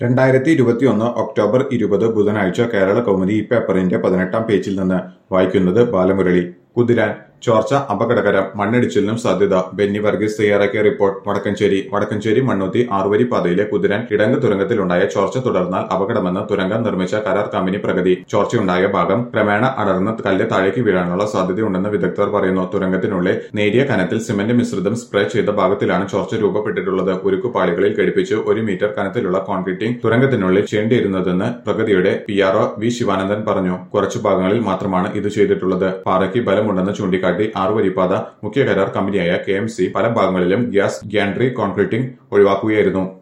രണ്ടായിരത്തി ഇരുപത്തിയൊന്ന് ഒക്ടോബർ ഇരുപത് ബുധനാഴ്ച കേരള കൗമുദി ഈ പേപ്പറിന്റെ പതിനെട്ടാം പേജിൽ നിന്ന് വായിക്കുന്നത് ബാലമുരളി കുതിരാൻ ചോർച്ച അപകടകരം മണ്ണിടിച്ചിലിനും സാധ്യത ബെന്നി വർഗീസ് തയ്യാറാക്കിയ റിപ്പോർട്ട് വടക്കഞ്ചേരി വടക്കഞ്ചേരി മണ്ണുത്തി ആറുവരി പാതയിലെ കുതിരാൻ കിടങ്ങ് തുരങ്കത്തിലുണ്ടായ ചോർച്ച തുടർന്നാൽ അപകടമെന്ന് തുരങ്കം നിർമ്മിച്ച കരാർ കമ്പനി പ്രഗതി ചോർച്ചയുണ്ടായ ഭാഗം ക്രമേണ അടർന്ന് കല്ല് താഴേക്ക് വീഴാനുള്ള സാധ്യതയുണ്ടെന്ന് വിദഗ്ധർ പറയുന്നു തുരങ്കത്തിനുള്ളിൽ നേരിയ കനത്തിൽ സിമന്റ് മിശ്രിതം സ്പ്രേ ചെയ്ത ഭാഗത്തിലാണ് ചോർച്ച രൂപപ്പെട്ടിട്ടുള്ളത് ഉരുക്കുപാളികളിൽ ഘടിപ്പിച്ച് ഒരു മീറ്റർ കനത്തിലുള്ള കോൺക്രീറ്റിംഗ് തുരങ്കത്തിനുള്ളിൽ ചെയ്യേണ്ടിയിരുന്നതെന്ന് പ്രഗതിയുടെ പി ആർ വി ശിവാനന്ദൻ പറഞ്ഞു കുറച്ചു ഭാഗങ്ങളിൽ മാത്രമാണ് ഇത് ചെയ്തിട്ടുള്ളത് പാറയ്ക്ക് ബലമുണ്ടെന്ന് ചൂണ്ടിക്കാട്ടി ആറുവരിപ്പാത മുഖ്യ കരാർ കമ്പനിയായ കെ എം സി പല ഭാഗങ്ങളിലും ഗ്യാസ് ഗ്യാൻഡ്രി കോൺക്രീറ്റിംഗ് ഒഴിവാക്കുകയായിരുന്നു